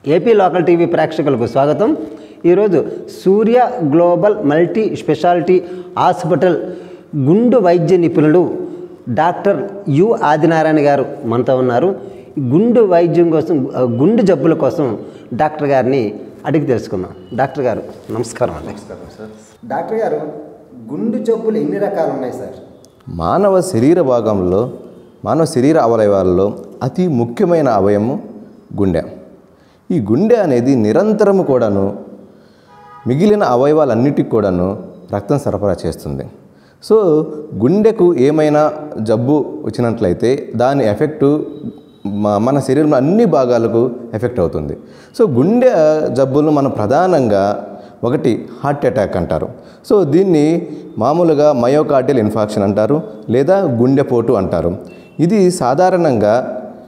AP local TV ప్రేక్షకులకు స్వాగతం ఈరోజు Surya global multi speciality hospital గుండు వైద్య నిపుణులు డాక్టర్ యు ఆదినారాయణ గారు మనతో ఉన్నారు గుండు వైద్యం కోసం ఆ, గుండు జబ్బుల కోసం డాక్టర్ గారిని అడిగి తెలుసుకుందాం డాక్టర్ గారు నమస్కారం అండి డాక్టర్ గారు గుండు జబ్బులు ఎన్ని రకాలు ఉన్నాయి సార్ మానవ శరీర భాగంలో మానవ శరీర అవయవాల్లో అతి ముఖ్యమైన అవయము గుండె ఈ గుండె అనేది నిరంతరము కూడాను మిగిలిన అవయవాలన్నిటికి కూడాను రక్తం సరఫరా చేస్తుంది సో గుండెకు ఏమైనా జబ్బు వచ్చినట్లయితే దాని ఎఫెక్టు మ- మన శరీరంలో అన్ని భాగాలకు ఎఫెక్ట్ అవుతుంది సో గుండె జబ్బులు మనం ప్రధానంగా ఒకటి హార్ట్ అటాక్ అంటారు సో దీన్ని మామూలుగా మయోకార్డియల్ ఇన్ఫాక్షన్ అంటారు లేదా గుండెపోటు అంటారు ఇది సాధారణంగా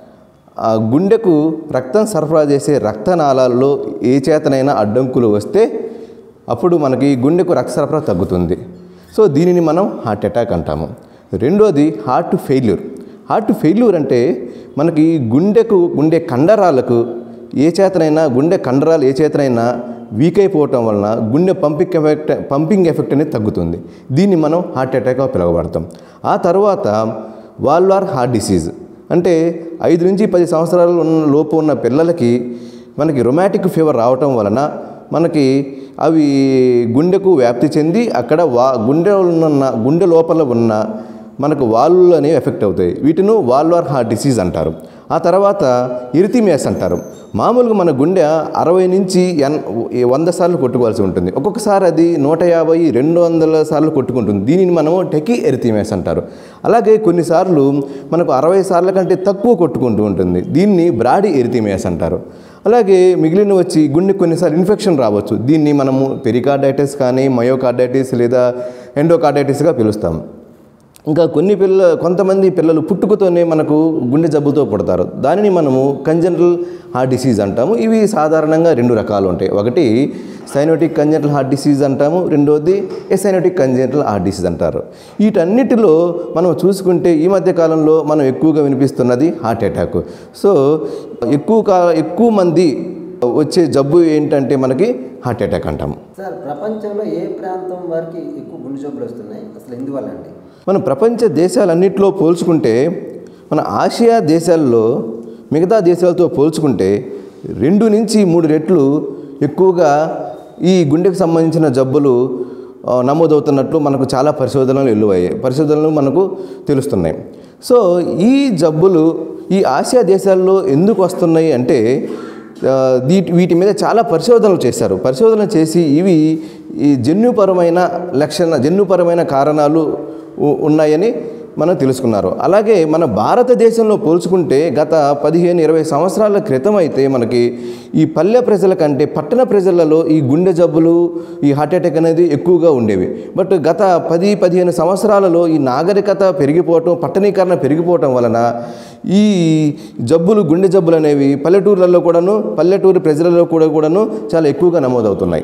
ఆ గుండెకు రక్తం సరఫరా చేసే రక్తనాళాల్లో ఏ చేతనైనా అడ్డంకులు వస్తే అప్పుడు మనకి గుండెకు రక్త సరఫరా తగ్గుతుంది సో దీనిని మనం హార్ట్ అటాక్ అంటాము రెండోది హార్ట్ ఫెయిల్యూర్ హార్ట్ ఫెయిల్యూర్ అంటే మనకి గుండెకు గుండె కండరాలకు ఏ చేతనైనా గుండె కండరాలు ఏ చేతనైనా వీక్ అయిపోవటం వలన గుండె పంపింగ్ ఎఫెక్ట్ పంపింగ్ ఎఫెక్ట్ అనేది తగ్గుతుంది దీన్ని మనం హార్ట్ అటాక్గా పిలువబడతాం ఆ తర్వాత వాల్వార్ హార్ట్ డిసీజ్ అంటే ఐదు నుంచి పది సంవత్సరాల ఉన్న లోపు ఉన్న పిల్లలకి మనకి రొమాటిక్ ఫీవర్ రావటం వలన మనకి అవి గుండెకు వ్యాప్తి చెంది అక్కడ వా గుండె ఉన్న గుండె లోపల ఉన్న మనకు వాల్వులు అనేవి ఎఫెక్ట్ అవుతాయి వీటిను వాల్వార్ హార్ట్ డిసీజ్ అంటారు ఆ తర్వాత ఇరితిమియాస్ అంటారు మామూలుగా మన గుండె అరవై నుంచి ఎన్ వంద సార్లు కొట్టుకోవాల్సి ఉంటుంది ఒక్కొక్కసారి అది నూట యాభై రెండు వందల సార్లు కొట్టుకుంటుంది దీనిని మనము టెకి ఎరితిమియాస్ అంటారు అలాగే కొన్నిసార్లు మనకు అరవై సార్ల కంటే తక్కువ కొట్టుకుంటూ ఉంటుంది దీన్ని బ్రాడీ ఎరితిమియాస్ అంటారు అలాగే మిగిలిన వచ్చి గుండె కొన్నిసార్లు ఇన్ఫెక్షన్ రావచ్చు దీన్ని మనము పెరికార్డైటిస్ కానీ మయోకార్డైటిస్ లేదా ఎండోకార్డైటిస్గా పిలుస్తాం ఇంకా కొన్ని పిల్ల కొంతమంది పిల్లలు పుట్టుకతోనే మనకు గుండె జబ్బుతో పుడతారు దానిని మనము కంజనరల్ హార్ట్ డిసీజ్ అంటాము ఇవి సాధారణంగా రెండు రకాలు ఉంటాయి ఒకటి సైనోటిక్ కంజనరల్ హార్ట్ డిసీజ్ అంటాము రెండోది ఎసైనోటిక్ కంజనరల్ హార్ట్ డిసీజ్ అంటారు వీటన్నిటిలో మనం చూసుకుంటే ఈ మధ్య కాలంలో మనం ఎక్కువగా వినిపిస్తున్నది హార్ట్ అటాక్ సో ఎక్కువ కా ఎక్కువ మంది వచ్చే జబ్బు ఏంటంటే మనకి హార్ట్ అటాక్ అంటాము సార్ ప్రపంచంలో ఏ ప్రాంతం వారికి ఎక్కువ గుండె జబ్బులు వస్తున్నాయి అసలు ఎందువల్ల అండి మనం ప్రపంచ దేశాలన్నింటిలో పోల్చుకుంటే మన ఆసియా దేశాల్లో మిగతా దేశాలతో పోల్చుకుంటే రెండు నుంచి మూడు రెట్లు ఎక్కువగా ఈ గుండెకు సంబంధించిన జబ్బులు ఆ, నమోదవుతున్నట్లు మనకు చాలా పరిశోధనలు వెలువయ్యాయి పరిశోధనలు మనకు తెలుస్తున్నాయి సో ఈ జబ్బులు ఈ ఆసియా దేశాల్లో ఎందుకు వస్తున్నాయి అంటే ఆ, వీటి వీటి మీద చాలా పరిశోధనలు చేశారు పరిశోధన చేసి ఇవి ఈ జన్యుపరమైన లక్షణ జన్యుపరమైన కారణాలు ఉ- ఉన్నాయని మనం తెలుసుకున్నారు అలాగే మన భారతదేశంలో పోల్చుకుంటే గత పదిహేను ఇరవై సంవత్సరాల క్రితం అయితే మనకి ఈ పల్లె ప్రజల కంటే పట్టణ ప్రజలలో ఈ గుండె జబ్బులు ఈ హార్ట్ అటాక్ అనేది ఎక్కువగా ఉండేవి బట్ గత పది పదిహేను సంవత్సరాలలో ఈ నాగరికత పెరిగిపోవటం పట్టణీకరణ పెరిగిపోవటం వలన ఈ జబ్బులు గుండె జబ్బులు అనేవి పల్లెటూర్లలో కూడాను పల్లెటూరు ప్రజలలో కూడా కూడాను చాలా ఎక్కువగా నమోదవుతున్నాయి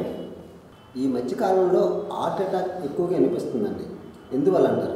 ఈ మధ్య కాలంలో హార్ట్ అటాక్ ఎక్కువగా వినిపిస్తుందండి ఎందువల్ల అంటారు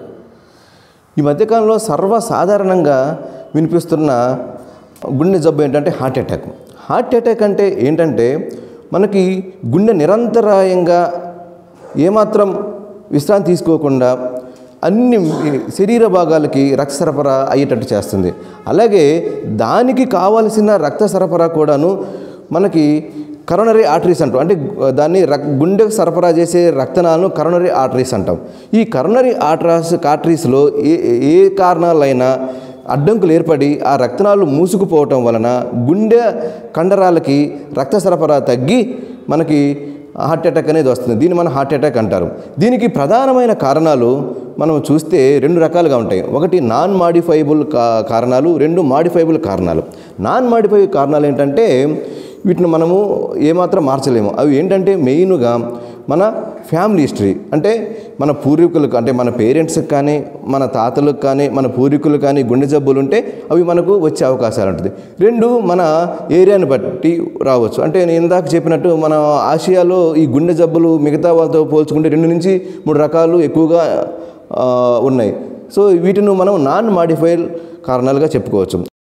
ఈ మధ్యకాలంలో సర్వసాధారణంగా వినిపిస్తున్న గుండె జబ్బు ఏంటంటే హార్ట్ అటాక్ హార్ట్ అటాక్ అంటే ఏంటంటే మనకి గుండె నిరంతరాయంగా ఏమాత్రం విశ్రాంతి తీసుకోకుండా అన్ని శరీర భాగాలకి రక్త సరఫరా అయ్యేటట్టు చేస్తుంది అలాగే దానికి కావలసిన రక్త సరఫరా కూడాను మనకి కరోనరీ ఆర్టరీస్ అంటాం అంటే దాన్ని రక్ గుండెకు సరఫరా చేసే రక్తనాలను కరోనరీ ఆర్టరీస్ అంటాం ఈ కరోనరీ ఆర్టరీస్ ఆర్టరీస్లో ఏ ఏ కారణాలైనా అడ్డంకులు ఏర్పడి ఆ రక్తనాలు మూసుకుపోవటం వలన గుండె కండరాలకి రక్త సరఫరా తగ్గి మనకి హార్ట్ అటాక్ అనేది వస్తుంది దీన్ని మనం హార్ట్ అటాక్ అంటారు దీనికి ప్రధానమైన కారణాలు మనం చూస్తే రెండు రకాలుగా ఉంటాయి ఒకటి నాన్ మాడిఫైబుల్ కా కారణాలు రెండు మాడిఫైబుల్ కారణాలు నాన్ మాడిఫైబుల్ కారణాలు ఏంటంటే వీటిని మనము ఏమాత్రం మార్చలేము అవి ఏంటంటే మెయిన్గా మన ఫ్యామిలీ హిస్టరీ అంటే మన పూర్వీకులకు అంటే మన పేరెంట్స్కి కానీ మన తాతలకు కానీ మన పూర్వీకులకు కానీ గుండె జబ్బులు ఉంటే అవి మనకు వచ్చే అవకాశాలు ఉంటుంది రెండు మన ఏరియాని బట్టి రావచ్చు అంటే నేను ఇందాక చెప్పినట్టు మన ఆసియాలో ఈ గుండె జబ్బులు మిగతా వాళ్ళతో పోల్చుకుంటే రెండు నుంచి మూడు రకాలు ఎక్కువగా ఆ, ఉన్నాయి సో వీటిని మనం నాన్ మాడిఫైడ్ కారణాలుగా చెప్పుకోవచ్చు